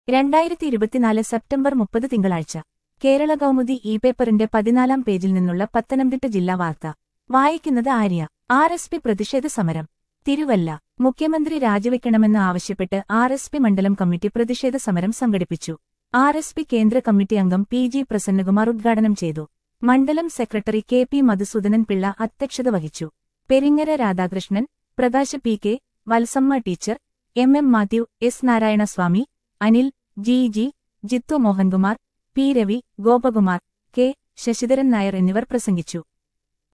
രണ്ടായിരത്തി ഇരുപത്തിനാല് സെപ്റ്റംബർ മുപ്പത് തിങ്കളാഴ്ച കേരള കൗമുദി ഇ പേപ്പറിന്റെ പതിനാലാം പേജിൽ നിന്നുള്ള പത്തനംതിട്ട ജില്ലാ വാർത്ത വായിക്കുന്നത് ആര്യ ആർ എസ് പി പ്രതിഷേധ സമരം തിരുവല്ല മുഖ്യമന്ത്രി രാജിവെക്കണമെന്ന് ആവശ്യപ്പെട്ട് ആർ എസ് പി മണ്ഡലം കമ്മിറ്റി പ്രതിഷേധ സമരം സംഘടിപ്പിച്ചു ആർ എസ് പി കേന്ദ്ര കമ്മിറ്റി അംഗം പി ജി പ്രസന്നകുമാർ ഉദ്ഘാടനം ചെയ്തു മണ്ഡലം secretary K P Madhusoodanan Pillai അധ്യക്ഷത വഹിച്ചു Peringara Radhakrishnan Prakash P K Valsamma teacher M M Mathew S Narayanaswamy Anil G G Jithu Mohankumar P Ravi Gopakumar K Sasidharan Nair എന്നിവർ പ്രസംഗിച്ചു